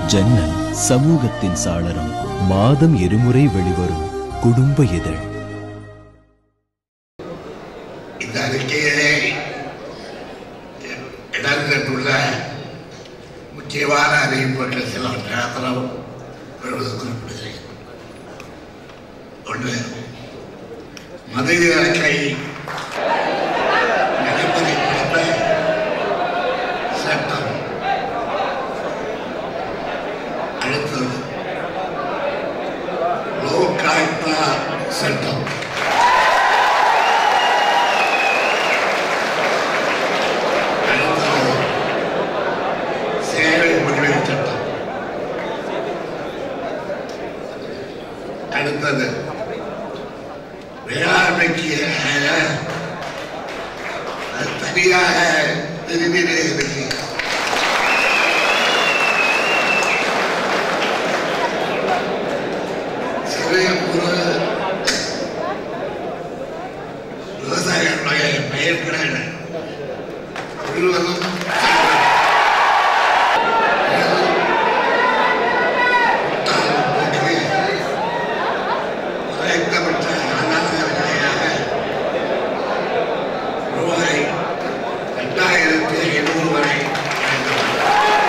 ஜன்னல் சமூகத்தின் சாளரம் மாதம் இருமுறை வெளிவரும் குடும்ப இதழ் இந்த அறிக்கையிலே இடம்பெற்றுள்ள முக்கியமான அறிவிப்புகள் சிலவற்றை மாத்திரம் பெறுவது குறிப்பிடுகிறேன் ஒன்று மதுவிலக்கை நடைமுறைப்படுத்த சட்டம் அடுத்தது லோகாயுக்தா சட்டம் அடுத்தது சேவை உரிமை சட்டம் அடுத்தது வேளாண்மைக்கு அது தனியாக விரிவிலே இருக்கு சிறு குறு விவசாயிகளுடைய பெயர்களை முழுவதும் குறைந்தபட்ச ஆதார விலையாக ரூபாய் ரெண்டாயிரத்தி ஐநூறு வரை வழங்கப்படும்.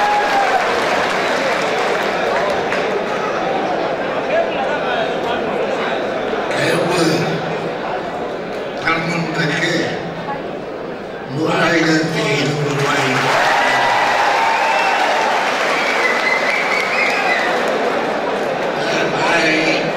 கரும்பு டன்னுக்கு மூவாயிரத்தி ஐநூறு ரூபாய் வாழை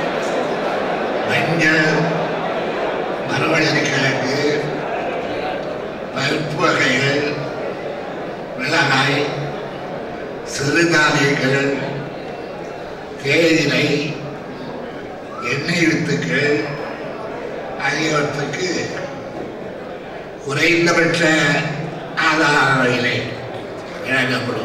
மஞ்சள் மரவள்ளிக்கிழங்கு பருப்பு வகைகள் மிளகாய் சிறுதானியங்கள் தேயிலை எண்ணெய் வித்துக்கள் ஆகியவற்றுக்கு குறைந்தபட்ச ஆதார விலை வழங்கப்படும்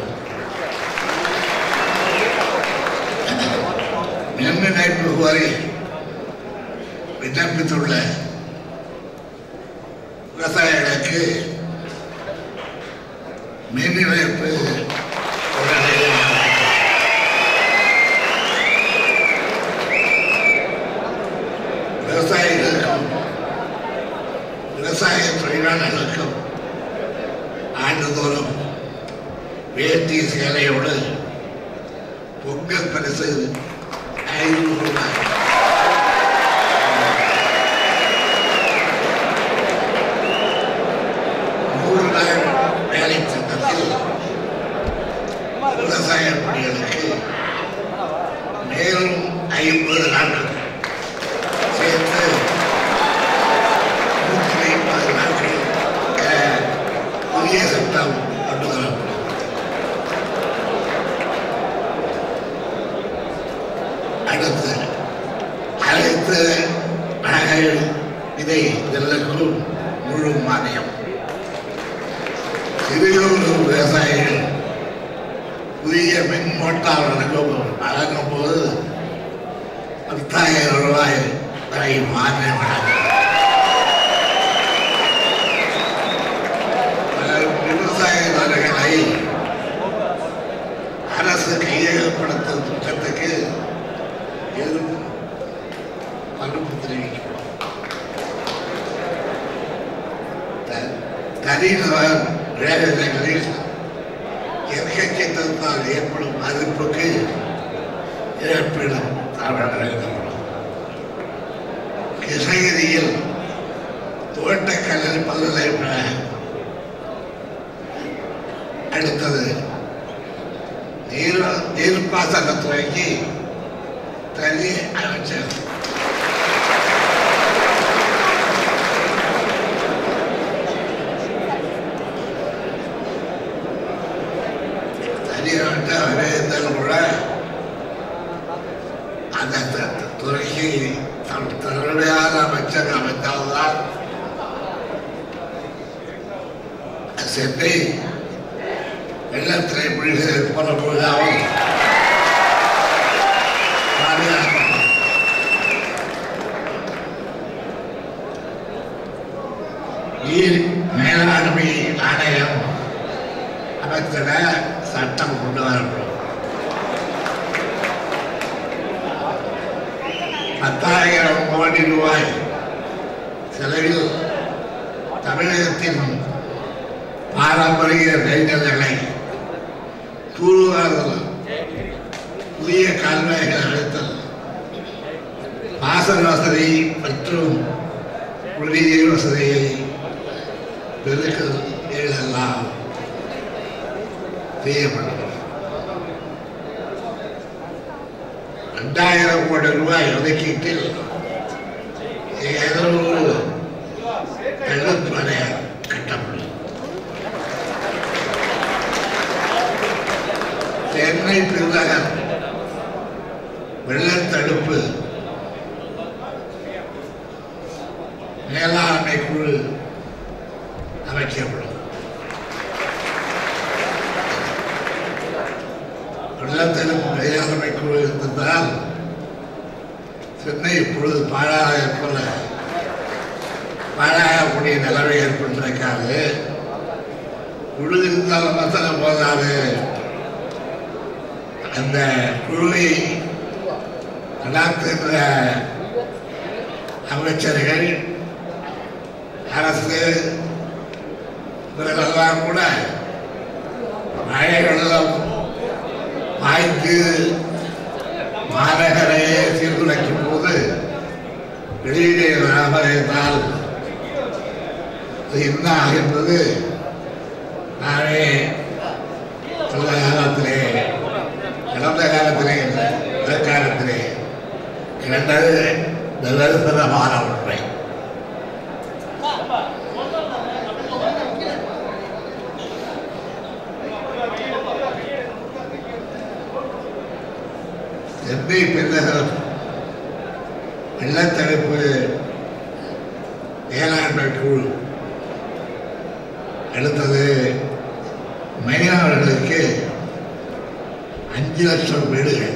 மின் இணைப்பு கோரி விண்ணப்பித்துள்ள விவசாயிகளுக்கு மின் இணைப்பு உடனடியாக விவசாயிகளுக்கும் விவசாய தொழிலாளர்களுக்கும் ஆண்டுதோறும் வேட்டி சேலையோடு பொங்கல் பரிசு ஐநூறு ரூபாய் நூறு நாள் வேலை திட்டத்தில் விவசாய பணிகளுக்கு மேலும் ஐம்பது நாட்கள் சேர்த்து நூற்றி ஐம்பது நாட்கள் அஹ், புதிய சட்டம் கொண்டு வரப்படும் அடுத்து அனைத்து நகை விதை நெல்லுக்கும் முழு மானியம் சிறுகூறு விவசாயிகள் புதிய மின் மோட்டார் வழங்கும் வழங்கும் போது பத்தாயிரம் ரூபாய் வரை மானியம் வழங்கும் விவசாயிகளை அரசு கையகப்படுத்தும் திட்டத்துக்கு எதிர்ப்பு மறுப்பு தெரிவிக்கிறோம் த- தனிநபர் வேலைகளில் இயற்கை சட்டத்தால் ஏற்படும் பாதிப்புக்கு இழப்பீடும் வழங்கப்படும் கிருஷ்ணகிரியில் தோட்டக்கலை பல்கலைக்கழகம் அடுத்தது நீர் நீர்ப்பாசனத்துறைக்கு தனி அமைச்சர் தனி அமைச்சர் அவரே இருந்தாலும் கூட அந்த த- த- துறைக்கு தன் திறமையான அமைச்சர் அமைத்தால்தான் சென்னை வெள்ளத்திரை மொழிகள் போன பொழுதாவது பாதுகாக்கப்படும் நீர் மேலாண்மை ஆணையம் அமைச்சர சட்டம் கொண்டு வரப்படும் பத்தாயிரம் கோடி ரூபாய் செலவில் தமிழகத்தின் பாரம்பரிய நெய்தல்களை தூர்வாறுதல் புதிய கால்வாய்கள் அழுத்தல் பாசன வசதி மற்றும் குடிநீர் வசதியை பெருக்கல் இதெல்லாம் செய்யப்படும் ரெண்டாயிரம் கோடி ரூபாய் ஒதுக்கீட்டில் இருநூறு வெள்ளப்படை கட்டப்படும் சென்னை பெருநகர் வெள்ளத்தடுப்பு மேலாண்மை குழு அமைக்கப்படும் வெள்ளத்தடுப்பு மேலாண்மை குழு இருந்ததால் சென்னை இப்பொழுது பாழாக போல பாழாகக்கூடிய நிலைமை ஏற்பட்டிருக்காது குழு இருந்தாலும் மாத்திரம் போதாது அந்த குழுவை நடாத்துகின்ற அமைச்சர்கள் அரசு இவர்களெல்லாம் கூட மழை வெள்ளம் வாய்த்து மாநகரையே சீர்குலைக்கும் போது வெளியிலே வராமல் இருந்தால் அது என்ன ஆகின்றது நானே கடந்த காலத்திலே கடந்த காலத்திலே இல்லை காலத்திலே இரண்டது நிரந்தரமான உண்மை சென்னை பெருநகரம் வெள்ளத்தடுப்பு மேலாண்மை குழு அடுத்தது மீனவர்களுக்கு அஞ்சு லட்சம் வீடுகள்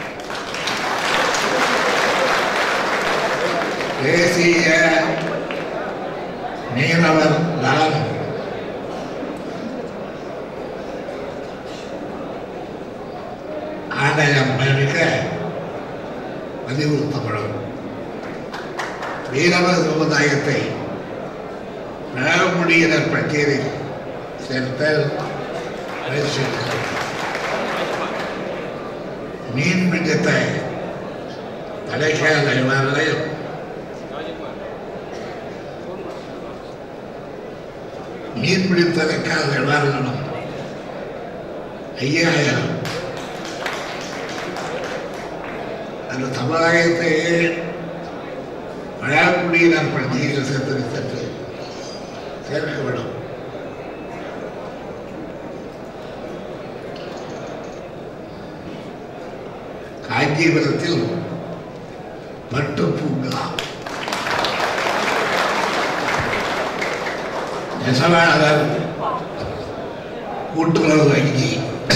தேசிய மீனவர் நலன் ஆணையம் அமைக்க வலியுறுத்தப்படும் மீனவர் சமுதாயத்தை பழங்குடியினர் பட்டியலில் சேர்த்தல் பரிசீலித்தல் மீன் பிடித்தை தடைக்கால நிவாரணம் மீன் பிடித்ததற்கான நிவாரணம் ஐயாயிரம் அந்த தமிழகத்தை பழங்குடியினர் பட்டியலில் சேர்த்து சற்று சேர்க்கப்படும் காஞ்சிபுரத்தில் மட்டு பூங்கா நெசவாளர் கூட்டுறவு வங்கி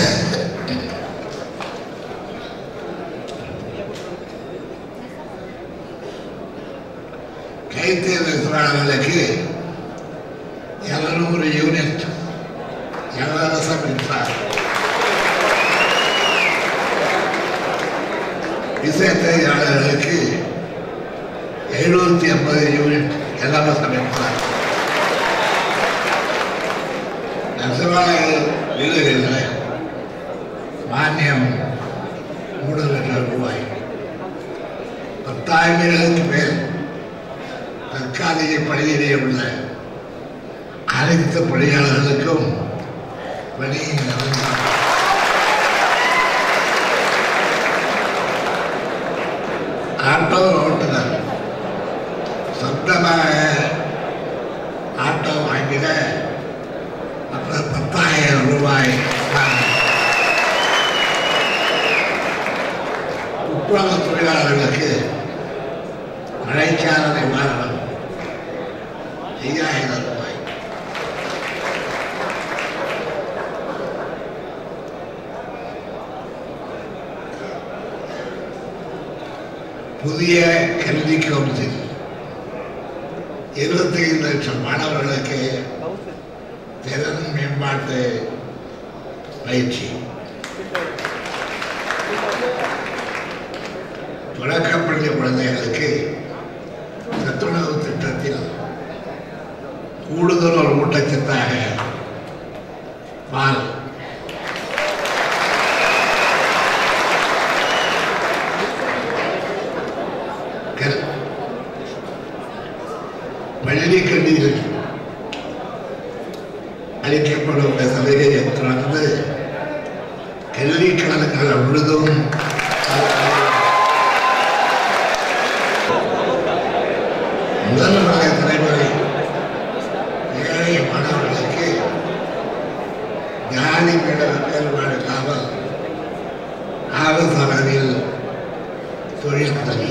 கைத்தேர் நெசவாளர்களுக்கு இருநூறு யூனிட் இலவசம் என்றார் இசைத்தறியாளர்களுக்கு எழுநூத்தி ஐம்பது யூனிட் இலவசம் என்றார் நெசவாளர்கள் வீடுகளில் மானியம் மூணு லட்சம் ரூபாய் பத்தாயிரங்களுக்கு மேல் தற்காலிக பணியிலே உள்ள அனைத்து பணியாளர்களுக்கும் பணி நிரந்தரம் ஆட்டோ ஓட்டுநர் சொந்தமாக ஆட்டோ வாங்கிட அப்புறம் பத்தாயிரம் ரூபாய் துப்புரவு தொழிலாளர்களுக்கு மழைக்கால நிவாரணம் ஐயாயிரம் ரூபாய் புதிய கல்வி கவுன்சில் இருபத்தி ஐந்து லட்சம் மாணவர்களுக்கு திறன் மேம்பாட்டு பயிற்சி தொடக்கப்பள்ளி குழந்தைகளுக்கு சத்துணவு திட்டத்தில் கூடுதல் ஒரு ஊட்டச்சத்தாக பால் கல் பள்ளி கல்வியில் அளிக்கப்படும் சலுகையை தொடர்ந்து கல்வி கடன்கள் முழுதும் முதல் வகை தலைமுறை ஏழை மாணவர்களுக்கு ஜாதி பிட வேறுபாடு இல்லாமல் அரசு அளவில் தொழில் கல்வி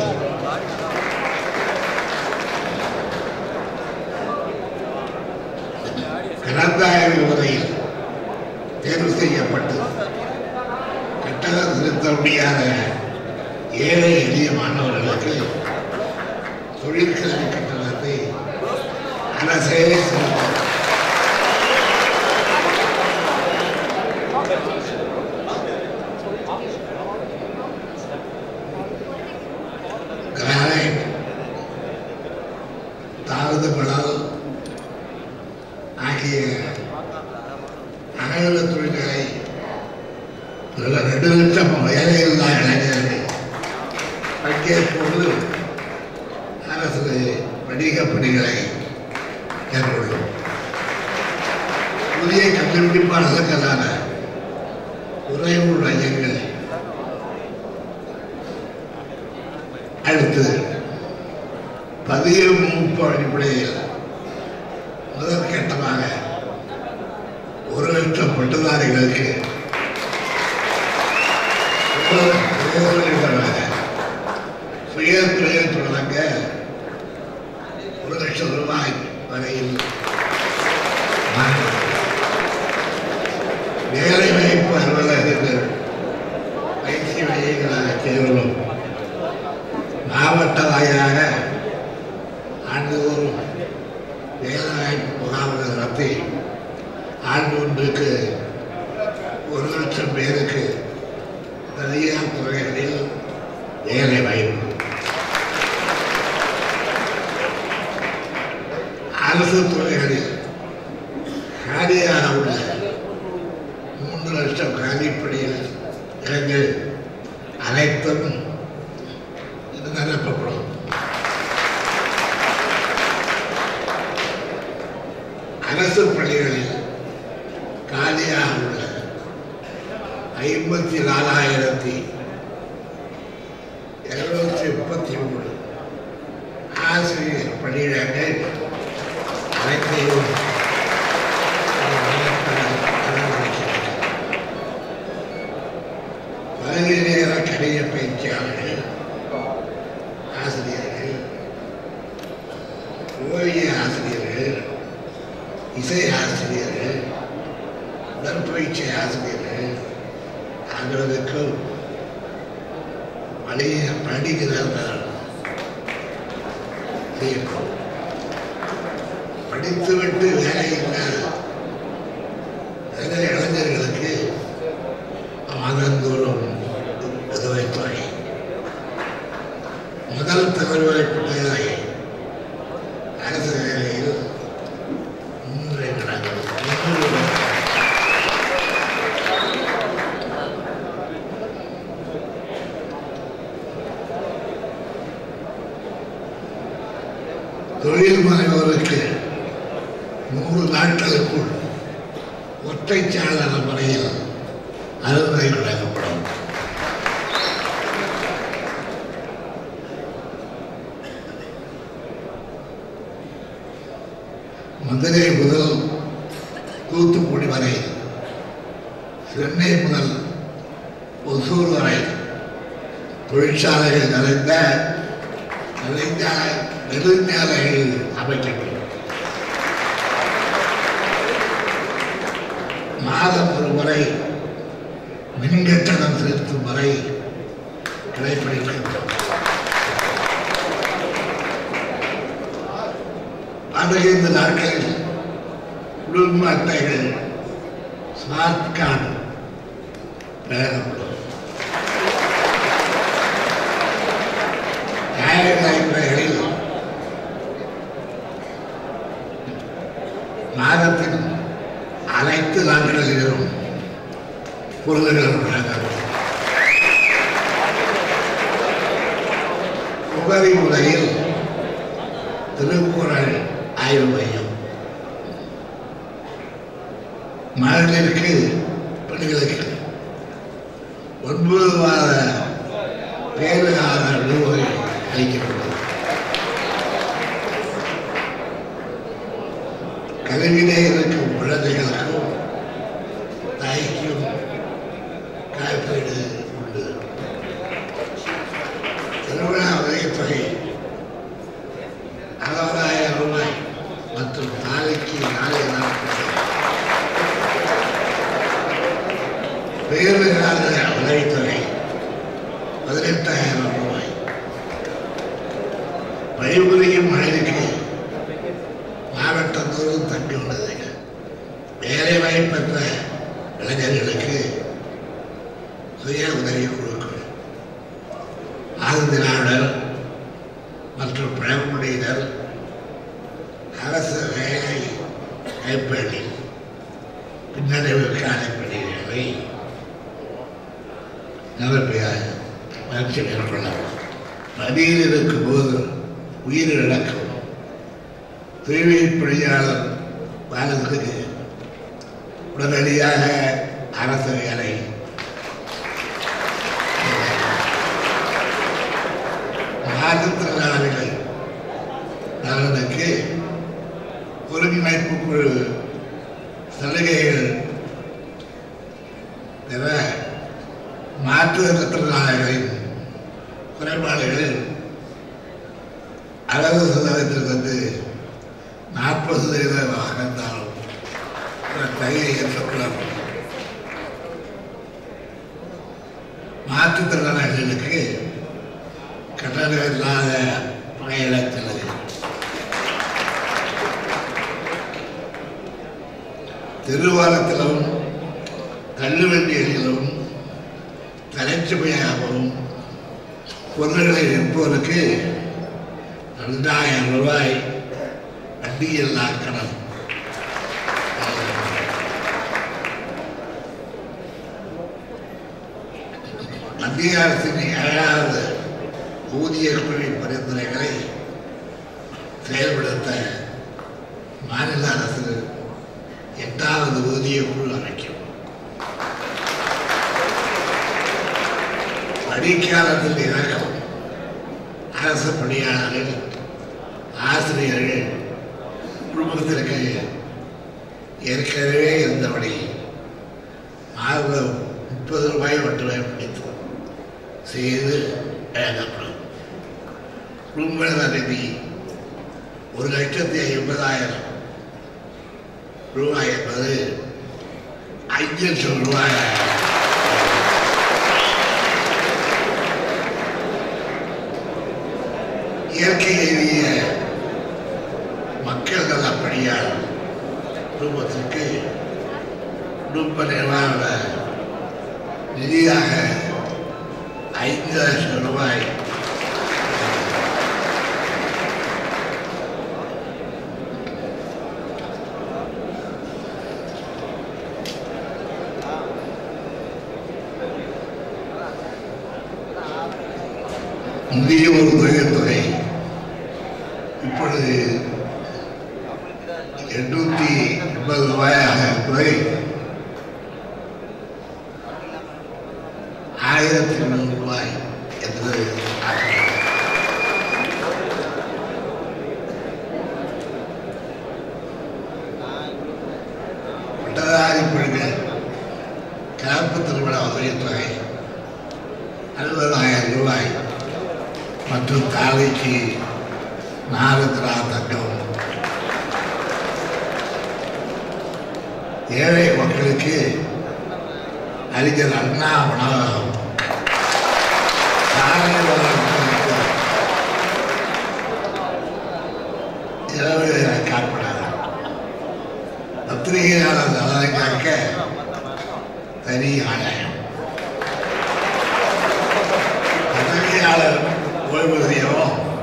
கலந்தாய்வு முறையில் தேர்வு செய்யப்பட்டு கட்டணம் செலுத்த முடியாத ஏழை எளிய மாணவர்களுக்கு தொழிற்கல்வி கட்டணத்தை அரசே செலுத்தும் கிரானைட் தாழ்ந்து மணல் ஆகிய அகல தொழில்களை நல்ல ரெண்டு லட்சம் வேலையில் தான் இளைஞர்கள் பங்கேற்போடு அரசு வணிக பணிகளை மேற்கொள்ளும் புதிய கண்டுபிடிப்பாளர்களுக்கான உறைவு மையங்கள் அடுத்து பதிவு மூப்பு அடிப்படையில் முதற்கட்டமாக ஒரு லட்சம் பட்டதாரிகளுக்கு சுய சுய தொழில் தொடங்க ஒரு லட்சம் ரூபாய் வரையில் மானியம். வேலை வாய்ப்பு அலுவலகங்கள் பயிற்சி மையங்களாக செயல்படும் மாவட்ட வாயிலாக ஆண்டுதோறும் வேலைவாய்ப்பு முகாம்கள் நடத்தி ஆண்டு ஒன்றுக்கு ஒரு லட்சம் பேருக்கு தனியார் துறைகளில் வேலை வாய்ப்பு அரசு துறைகளில் காலியாக உள்ள மூன்று லட்சம் காலிப்பணியில் இடங்கள் அனைத்தும் இது நிரப்பப்படும் அரசு பள்ளிகளில் காலியாக உள்ள ஐம்பத்தி நாலாயிரத்தி இருநூத்தி முப்பத்தி மூணு ஆசிரியர் பணியிடங்கள் அனைத்தையும் பகுதி நேர கணித பயிற்சியாளர்கள் ஆசிரியர்கள் ஓவிய ஆசிரியர்கள் இசை ஆசிரியர்கள் உடற்பயிற்சி ஆசிரியர்கள் ஆகியோருக்கும் பழைய படிக்கிறார்கள் படித்துவிட்டு வேலை இல்லாத வேலை இளைஞர்களுக்கு மாதந்தோறும் உதவித்தொகை முதல் தலைமுறை பிள்ளைகளை அரசு வேலையில் மூன்று இடங்கள் முன்னூறு தொழில் முனைவோருக்கு நூறு நாட்களுக்குள் ஒற்றைச்சாளர் முறையில் அறுவடை வழங்கப்படும் மதுரை முதல் தூத்துக்குடி வரை சென்னை முதல் ஒசூர் வரை தொழிற்சாலைகள் நிறைந்த நெடுஞ்சாலை நெடுஞ்சாலைகள் அமைக்கப்படும் மாதம் ஒரு முறை மின்கட்டணம் செலுத்தும் வரை கடைபிடிக்கப்படும் பதினைந்து நாட்களில் குடும்ப அட்டைகள் ஸ்மார்ட் கார்டு வழங்கப்படும் மகளிர் நடைமுறைகளில் மாதத்தின் அனைத்து நாட்களிலும் பொருள்கள் வழங்கப்படும் முகவி முறையில் திருக்குறள் ஆய்வு மையம் மகளிருக்கு பெண்களுக்கு ஒன்பது மாத பேருகால விடுமுறை அளிக்கப்பட்டது கல்வியிலே இருக்கும் குழந்தைகளுக்கும் தாய்க்கும் காப்பீடு உண்டு திருவிழா உதவித்தொகை அறுபதாயிரம் ரூபாய் மற்றும் நாளைக்கு நாளை நாட்கள் வேறு கால உதவித்தொகை பதினெட்டாயிரம் ரூபாய் பணிபுரியும் மகளிருக்கு மாவட்டத்தோறும் தங்கி உள்ளது வேலை வாய்ப்பற்ற இளைஞர்களுக்கு சுய உதவி குழுக்கள் ஆதிதிராவிடர் மற்றும் பழங்குடியினர் அரசு வேலை கைப்பேடில் பின்னடைவுக்கான பணிகளை நிரப்பிய முயற்சி மேற்கொள்ளலாம் பணியில் இருக்கும் போது உயிரிழக்கும் தூய்மை பணியாளர் வாழ்ந்ததுக்கு உடனடியாக அரசு வேலை மாற்றுத்திறனாளிகள் நலனுக்கு ஒருங்கிணைப்பு குழு சலுகைகள் பெற மாற்றுத்திறனாளிகளின் குறைபாடுகள் அறுபது சதவீதத்திலிருந்து நாற்பது சதவீதமாக இருந்தாலும் தகுதி ஏற்றுக்கொள்ளப்படும் மாற்றுத்திறனாளிகளுக்கு கட்டணம் இல்லாத பணியிடத்தில் திருவாரத்திலும் தள்ளுவண்டிகளிலும் தலைச்சுமையாகவும் பொருள்களை விற்போருக்கு ரெண்டாயிரம் ரூபாய் வட்டியில்லா கடன் மத்திய அரசின் ஏழாவது ஊதிய குழு பரிந்துரைகளை செயல்படுத்த மாநில அரசு எட்டாவது ஊதிய குழு அமைக்கும் பணிக்காலத்தில் இறக்கும் அரசு பணியாளர்கள் ஆசிரியர்கள் குடும்பத்திற்கு ஏற்கனவே இருந்தபடி மாதம் முப்பது ரூபாய் மட்டுமே பிடித்து செய்து வழங்கப்படும் குடும்ப நிதி ஒரு லட்சத்தி ஐம்பதாயிரம் ரூபாய் என்பது ஐந்து லட்சம் ரூபாய் இயற்கை எய்திய மக்கள் நல பணியாளர் குடும்பத்திற்கு குடும்ப நிர்வாக நிதியாக ஐந்து லட்சம் ரூபாய் இந்திய ஒரு தொகைத்தொகை இப்பொழுது எண்ணூத்தி எண்பது ரூபாயாக இருப்பதை ஆயிரத்தி நூறு ரூபாய் என்று ஆக்கினார். பட்டதாரி பெண்கள் கலப்பு திருமண உதவித்தொகை அறுபதாயிரம் ரூபாய் மற்றும் தாலிக்கு நாலு திரா தங்கம் ஏழை மக்களுக்கு அறிஞர் அண்ணா உணவகம் சாலை வளர்ப்பு இரவு காப்படாது பத்திரிகையாளர் நலனை காக்க தனி ஆதாயம் பத்திரிகையாளர் ஓய்வூதியம்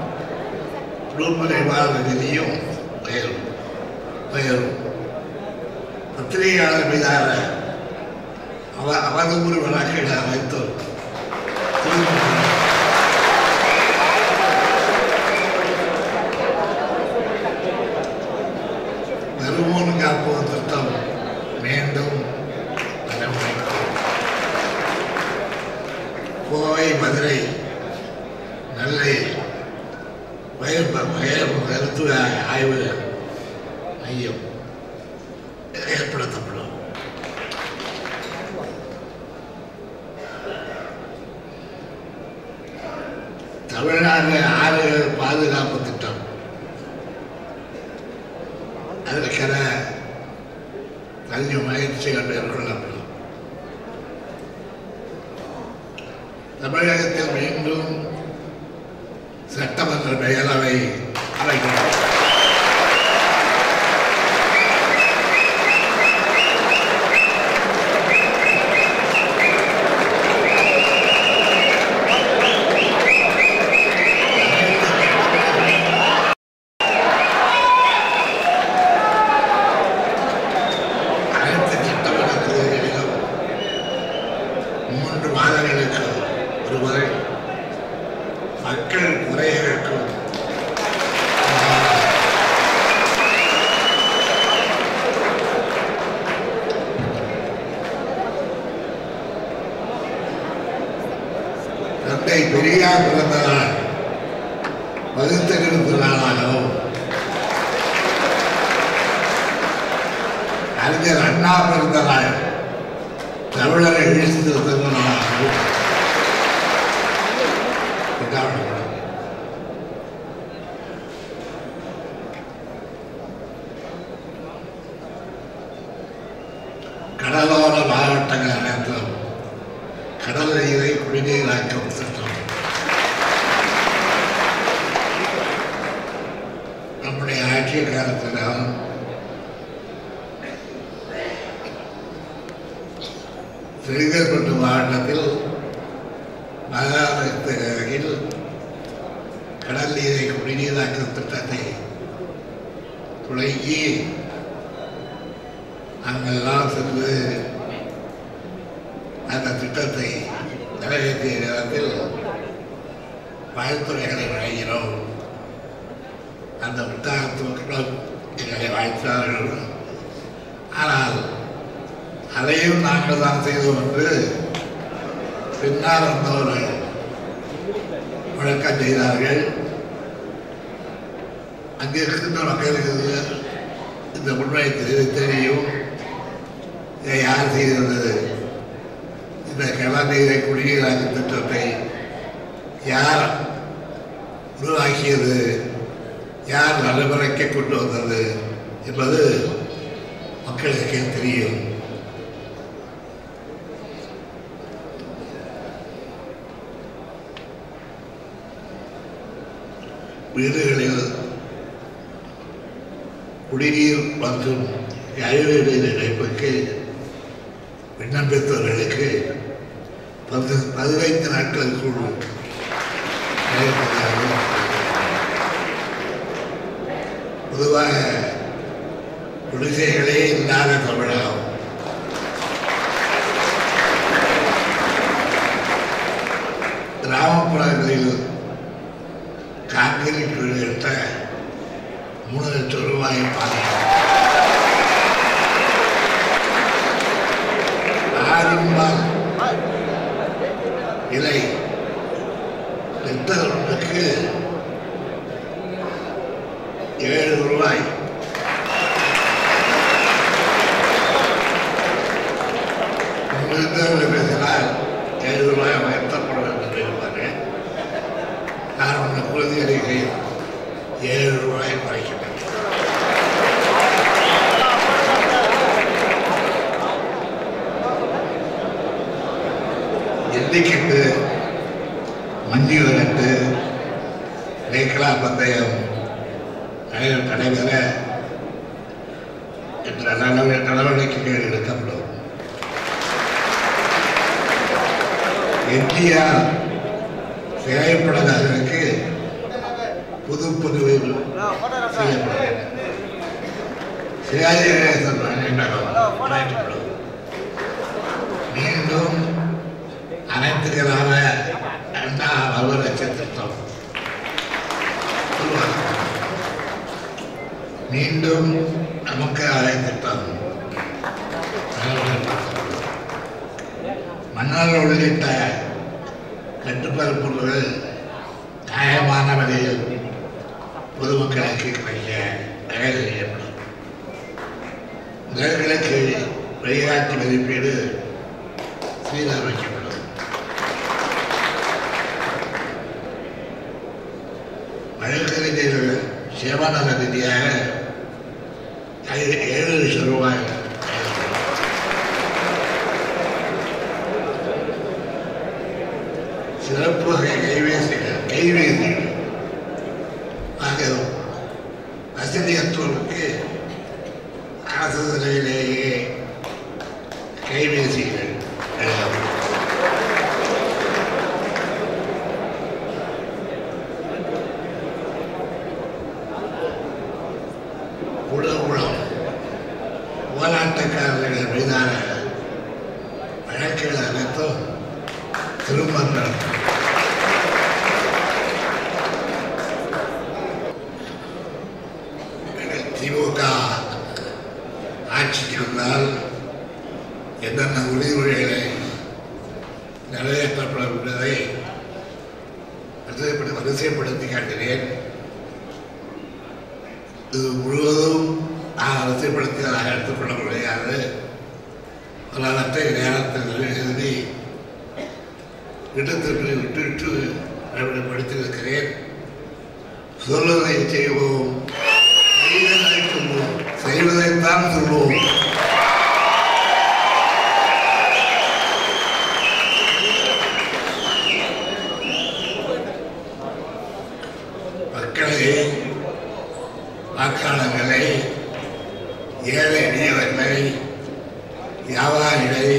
குடும்ப நிர்வாக நிதியும் உயரும் உயரும் பத்திரிகையாளர் மீதான அவ அவதூறு வழக்குகளை அமைத்து வருமோன் காப்போம் திட்டம் மீண்டும் நடைமுறைக்கு கோவை மதுரை நெல்லை வயல் வயல் மருத்துவ ஆய்வு மையம் ஏற்படுத்தப்படும் தமிழ்நாடு ஆறு பாதுகாப்பு திட்டம் அதற்கென தனி முயற்சிகள் மேற்கொள்ளப்படும் தமிழகத்தில் மீண்டும் சட்டமன்ற மேலவை அமைக்கப்படும் அனைத்து சட்டமன்ற தொகுதிகளிலும் மூன்று மாதங்களுக்கு ஒரு முறை மக்கள் குறைகளுக்கும் தந்தை பெரியார் பிறந்த நாள் பகுத்தறிவு நாளாகவும் அறிஞர் அண்ணா பிறந்த நாள் தமிழரை வீழ்த்து திருத்த நாளாகவும் கொண்டாடப்படும் கடலோர மாவட்டங்கள் அனைத்தும் கடல் நீரை குடிநீராக்கும் திட்டம் நம்முடைய ஆட்சி காலத்திலும் செங்கல்பட்டு மாவட்டத்தில் மகாராஷ்டிர அருகில் கடல் நீரை குடிநீராக்கும் திட்டத்தை தொடங்கி நாங்கள்லாம் சென்று அந்த திட்டத்தை நிறைவேற்றிய நேரத்தில் வாழ்த்துறைகளை வழங்கினோம் அந்த புத்தகத்துடன் எங்களை வாழ்த்தார்கள் ஆனால் அதையும் நாங்கள் தான் செய்தோம் என்று பின்னால் வந்தவர்கள் முழக்கம் செய்தார்கள் அங்கே இருக்கின்ற மக்களுக்கு இந்த உண்மை தெரி- தெரியும் இதை யார் செய்தது இந்த கலநீரை குடிநீராக்கு திட்டத்தை யார் உருவாக்கியது யார் நடைமுறைக்கு கொண்டு வந்தது என்பது மக்களுக்கே தெரியும் வீடுகளில் குடிநீர் மற்றும் கழிவுநீர் இணைப்புக்கு விண்ணப்பித்தவர்களுக்கு பத்து பதினைந்து நாட்களுக்குள் கிடைப்பதாக பொதுவாக குடிசைகளே இல்லாத தமிழகம் கிராமப்புறங்களில் காங்கிரீட் வீடு கட்ட மூணு லட்சம் ரூபாய் பாருங்கள் ஆரம்பால் விலை லிட்டர் ஒன்றுக்கு ஏழு ரூபாய் உங்களுக்கு பேசினால் ஏழு ரூபாய் உயர்த்தப்பட வேண்டும் என்று இருப்பாங்க நான் உன்னை குருதி அறிக்கையில் ஏழு ரூபாய் குறைக்கப்பட்டேன் ஜல்லிக்கட்டு மஞ்சு விரட்டு ரேக்லா பந்தயம் நடை- நடைபெற என்ற நடவ- நடவடிக்கைகள் எடுக்கப்படும் எம்ஜிஆர் திரைப்படங்களுக்கு புதுப்பதிவு செய்யப்பட்டது சிவாஜி கணேசன் நினைவகம் அமைக்கப்படும் மீண்டும் அனைத்துகளான அண்ணா மறுவலட்ச திட்டம் உருவாக்கப்படும். மீண்டும் நமக்கு அலை திட்டம் செயல்படுத்தப்படும். மன்னர் உள்ளிட்ட கட்டுப்பரப்புகள் நியாயமான விலையில் பொதுமக்களுக்கு கிடைக்க தடை செய்யப்படும் நிலங்களுக்கு வெளிநாட்டு மதிப்பீடு சீரமைக்கப்படும் வழக்கறிஞர்கள் சேவாநல ரீதியாக ஐ- ஏழு லட்சம் ரூபாய் வழங்கப்படும். சிறப்பு வகை கைவேசிகள் கைவேசிகள் ஆக வசதியற்றோருக்கு அரசு துறையிலேயே கைபேசிகள் வழங்கப்படும். உடகுளம் போராட்டக்காரர்கள் மீதான வழக்குகள் அனைத்தும் திரும்ப நடக்கும் திமுக ஆட்சிக்கு வந்தால் என்னென்ன உறுதிமொழிகளை நிறைவேற்றப்படும் என்பதை வரிசைப்படு- வரிசைப்படுத்தி காட்டினேன் இது முழுவதும் நான் வரிசைப்படுத்தியதாக எடுத்துக்கொள்ள முடியாது பலவற்றை நேரத்தில் எழுதி இடத்திற்கு விட்டுவிட்டு மறுபடியும் படித்திருக்கிறேன் சொல்வதை செய்வோம் செய்வதை சொல்வோம் செய்வதைத்தான் சொல்வோம் மக்களை வாக்காளர்களை ஏழை எளியவர்களை வியாபாரிகளை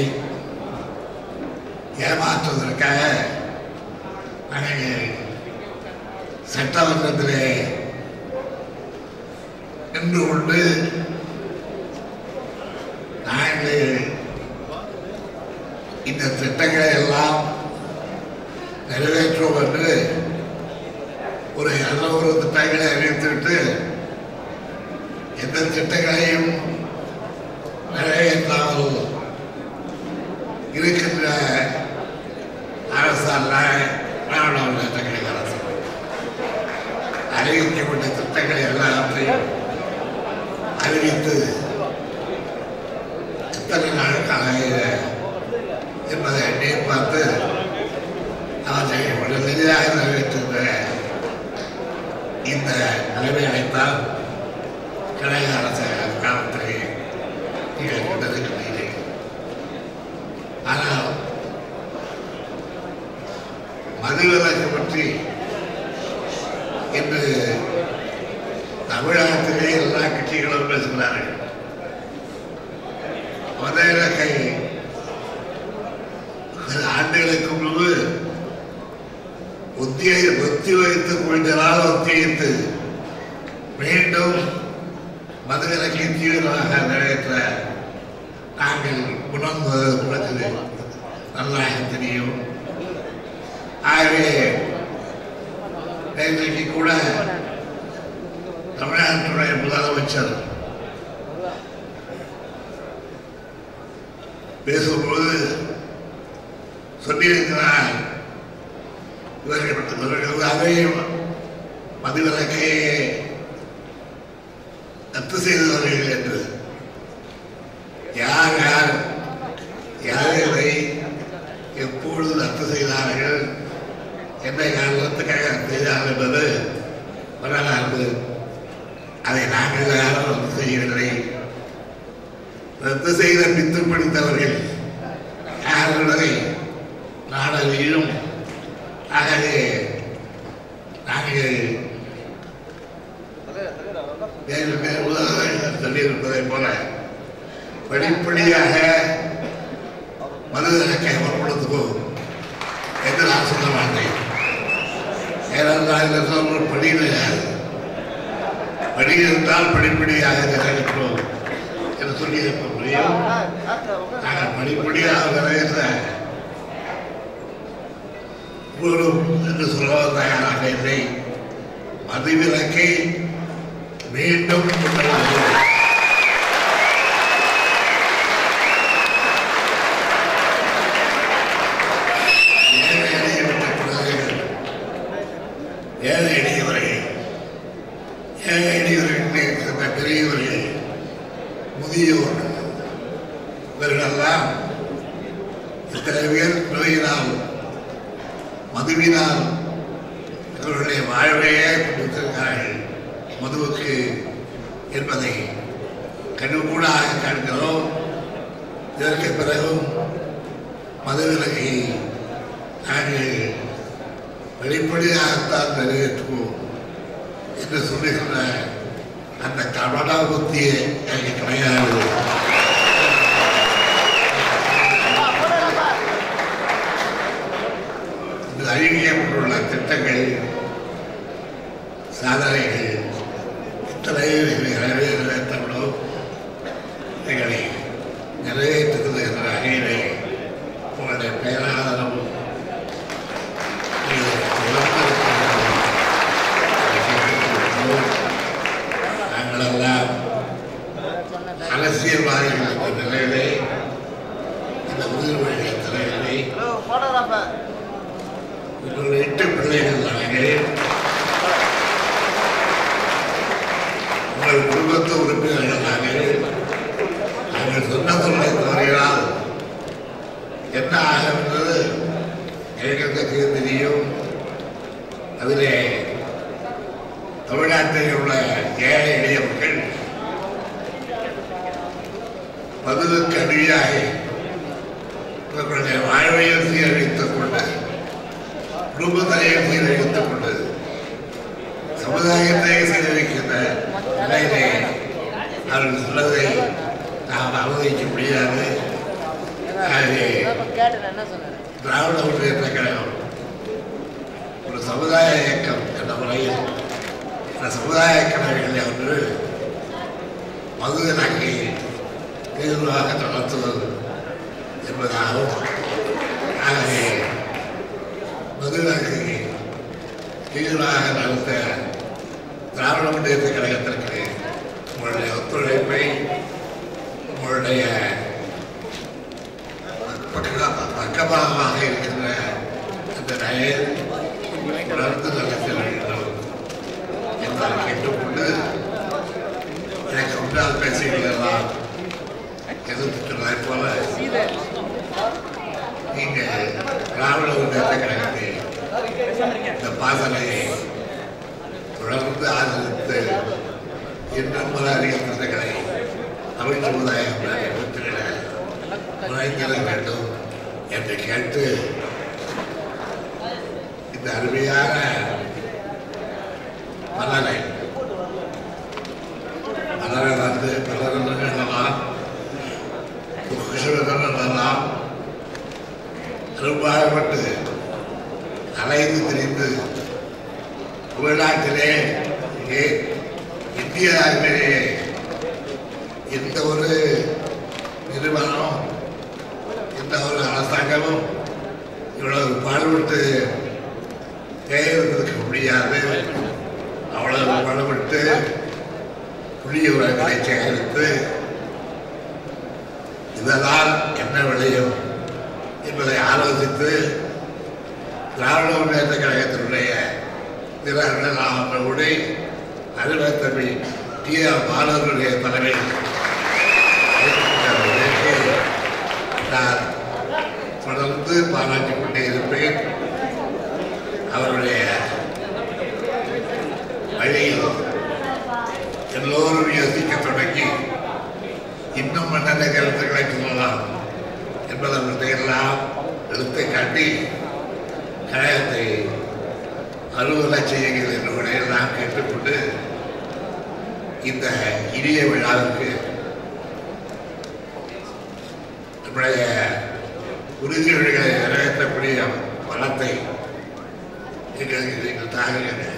ஏமாற்றுவதற்காக நாங்கள் சட்டமன்றத்திலே நின்று கொண்டு நாங்கள் இந்த திட்டங்களை எல்லாம் நிறைவேற்றுவோம் என்று ஒரு இரநூறு திட்டங்களை அறிவித்துவிட்டு எந்த திட்டங்களையும் நிறைவேற்றாமல் இருக்கின்ற அரசு அல்ல திராவிட முன்னேற்ற கழக அரசு அறிவிக்கப்பட்ட திட்டங்களை எல்லாவற்றையும் அறிவித்து எத்தனை நாளுக்காக என்பதை எண்ணி பார்த்து அவற்றை உடனடியாக நிறைவேற்றுகிற இந்த நிலைமைகளைத்தான் கழக அரசு காலத்தில் நீங்கள் கொண்டிருக்கிறீர்கள் ஆனால் மதுவிலக்கு பற்றி இன்று தமிழகத்திலே எல்லா கட்சிகளும் பேசுகிறார்கள் மதுவிலக்கை சில ஆண்டுகளுக்கு முன்பு ஒத்தியை ஒத்தி வைத்து கொஞ்ச நாள் ஒத்தி வைத்து மீண்டும் மதுவிலக்கை தீவிரமாக நிறைவேற்ற நாங்கள் உணர்ந்தது உங்களுக்கு நன்றாக தெரியும் ஆகவே இன்றைக்கு கூட தமிழ்நாட்டுடைய முதலமைச்சர் பேசும்போது சொல்லியிருக்கிறார் இவர்கள் இவர்கள் அதே மதுவிலக்கை ரத்து செய்தவர்கள் என்று யார் யார் யாரை எப்பொழுது ரத்து செய்தார்கள் எந்த காரணத்துக்காக ரத்து செய்தார்கள் என்பது வரலாறு அதை நாங்கள் யாரும் ரத்து செய்யவில்லை ரத்து செய்த பித்து பிடித்தவர்கள் யார் என்பதை நாடறியும் ஆகவே நாங்கள் வேறு வேறு உதாரணங்கள் சொல்லியிருப்பதைப் போல படிப்படியாக மதுவிலக்கை அமல்படுத்துவோம் என்று நான் சொல்ல மாட்டேன் ஏனென்றால் சொல்ற படியிலையாது படி இருந்தால் படிப்படியாக நிறைவேற்றோம் என்று சொல்லி இருக்க முடியும் நாங்கள் படிப்படியாக நிறைவேற்ற இவ்வளவு என்று சொல்ல தயாராக இல்லை மதுவிலக்கை மீண்டும் கொண்டு வருகிறோம். ஏழை எளியவற்றை பிறகு ஏழை எளியவர்கள் ஏழை எளியவர்கள் இருக்கின்ற பெரியவர்கள் முதியோர்கள் இவர்களெல்லாம் இத்தனை பேர் நோயினால் மதுவினால் இவர்களுடைய வாழ்வையே கொடுத்திருக்கிறார்கள் மதுவுக்கு என்பதை கண்கூடாக காண்கிறோம் இதற்கு பிறகும் மதுவிலகை நாங்கள் வெளிப்படையாகத்தான் நிறைவேற்றுவோம் என்று சொல்லுகின்ற அந்த கபடா புத்தியே எனக்கு கிடையாது இது அறிவிக்கப்பட்டுள்ள திட்டங்கள் சாதனைகள் இத்தனை நிறைவேற்றப்படோ இவைகளை நிறைவேற்றுகிறது என்ற வகையிலே உங்களுடைய பேராதரவும் நாங்களெல்லாம் அரசியல்வாதிகள் என்ற நிலையிலே இந்த உயிர் வழி தலைவரை இவர்கள் எட்டு பிள்ளைகள் நாங்கள் உங்கள் குடும்பத்து உறுப்பினர்கள் நாங்கள் நாங்கள் சொன்ன சொல்லை தவறினால் என்ன ஆகும் என்பது எங்களுக்கு தெரியும் அதிலே தமிழ்நாட்டில் உள்ள ஏழை எளிய மக்கள் மதுவுக்கு அடியாக தங்களுடைய வாழ்வையும் சீரழித்துக் கொண்டு குடும்பத்தையும் சீரழித்துக் கொண்டு சமுதாயத்தை சீரழிக்கின்ற நிலையிலே அவர்கள் சொன்னதை நாம் அவமதிக்க முடியாது ஆகவே என்ன சொன்னாரு திராவிட முன்னேற்ற கழகம் ஒரு சமுதாய இயக்கம் என்ற முறையில் அந்த சமுதாய கழகங்களை ஒன்று மது நகை தீர்வாக நடத்துவது என்பதாகும் ஆகவே மது நகை தீர்வாக நடத்த திராவிட முன்னேற்ற கழகத்திற்கு உங்களுடைய ஒத்துழைப்பை உங்களுடைய பக்க- பக்கபலமாக இருக்கின்ற அந்த நயர் தொடர்ந்து நடத்த வேண்டும் என்பதை கேட்டுக்கொண்டு எனக்கு முன்னால் பேசுகிறதெல்லாம் எதிர்த்துக்கிறதை போல நீங்கள் திராவிட முன்னேற்ற கழகத்தை இந்த பாசனையை தொடர்ந்து ஆதரித்து இன்னும் பல அதிக திட்டங்களை தமிழ் சமுதாயம் பெற்றுவிட நுழைந்திட வேண்டும் என்று கேட்டு இந்த அருமையான மலரை மலரை வந்து மலர்கள் எண்ணலாம் புஷ்பங்கள் எண்ணலாம் அரும்பாகப்பட்டு அலைந்து திரிந்து தமிழ்நாட்டிலே ஏ- இந்தியாவிலே எந்த ஒரு நிறுவனம் எந்த ஒரு அரசாங்கமும் இவ்வளவு பாடுபட்டு தேர்ந்தெடுக்க முடியாது அவ்வளவு பாடுபட்டு புதிய உரங்களை சேகரித்து இதனால் என்ன விளையும் என்பதை ஆலோசித்து திராவிட முன்னேற்ற கழகத்தினுடைய திரு அலுவலர் தம்பி டி ஆர் பாலருடைய தலைமையில் எடுக்கப்பட்ட நான் தொடர்ந்து பாராட்டிக் கொண்டே இருப்பேன் அவருடைய வழியில் எல்லோரும் யோசிக்க தொடங்கி இன்னும் என்னென்ன கருத்துக்களை சொல்லலாம் என்பதை எல்லாம் எடுத்து காட்டி கழகத்தை அலுவல செய்யுங்கள் என்று எல்லாம் கேட்டுக்கொண்டு இந்த இனிய விழாவிற்கு நம்முடைய உறுதிமொழிகளை நிறைவேற்றக்கூடிய பலத்தை எங்களுக்கு நீங்கள் தாங்குகிறேன்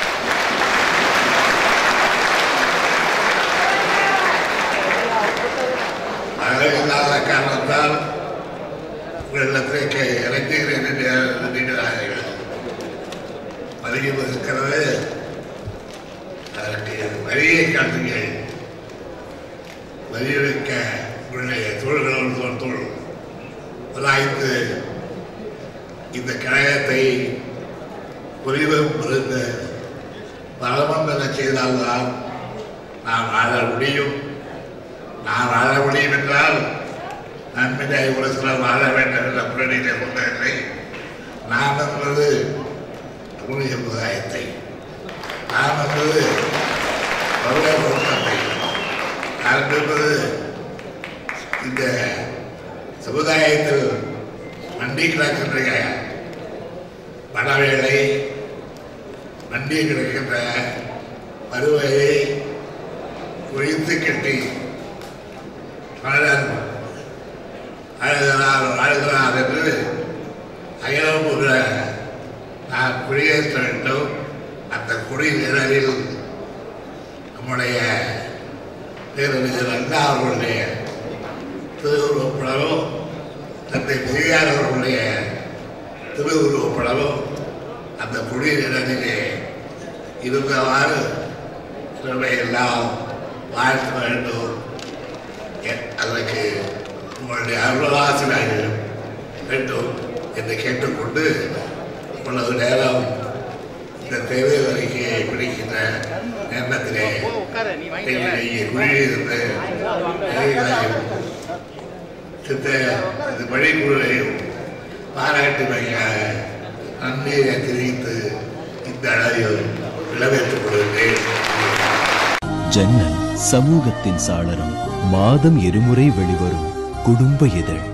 அழகில்லாத காரணத்தால் வெள்ளத்திற்கு இறங்குகிறேன் என்று நீங்களாக பதிவு இருக்கிறது அதற்கு வரியை காட்டுங்கள் வரி வைக்க உங்களுடைய தொழில்களோடு தொழில் அதாய்ந்து இந்த கழகத்தை புரிவும் இருந்த பலமம் என செய்தால்தான் நாம் வாழ முடியும் நான் வாழ முடியும் என்றால் நன்மையை ஒரு சிலர் வாழ வேண்டும் என்ற முன்னணியிலே கொண்டதில்லை நான் என்பது தமிழ் சமுதாயத்தை நான் என்பது பருவ ஒழுக்கத்தை நான் என்பது இந்த சமுதாயத்தில் மண்டி கிடக்கின்ற பணவேலை மண்டி கிடக்கின்ற பருவையை ஒழித்து கட்டி மலர் அழுகிறார் அழுகிறார் என்று அயலம் ஒரு நான் குடியேற்ற வேண்டும் அந்த குடி நிழலில் நம்முடைய பேரறிஞர் அண்ணா அவர்களுடைய திருவுருவப்படமும் தந்தை பெரியார் அவர்களுடைய திருவுருவப்படமும் அந்த குடி நிழலிலே இருந்தவாறு இவர்களை எல்லாம் வாழ்த்த வேண்டும் எ- அதற்கு உங்களுடைய அருளாசிரியர்கள் வேண்டும் என்று கேட்டுக்கொண்டு இவ்வளவு நேரம் இந்த தேர்தல் அறிக்கையை பிடிக்கின்ற நேரத்திலே எங்களுடைய குழியிலிருந்து எங்களையும் சித்த இந்த பணிக்குழுவையும் பாராட்டு வகையாக நன்றியை தெரிவித்து இந்த அளவில் விளவேற்றுக் கொள்கிறேன் ஜன்னல் சமூகத்தின் சாளரம் மாதம் இருமுறை வெளிவரும் குடும்ப இதழ்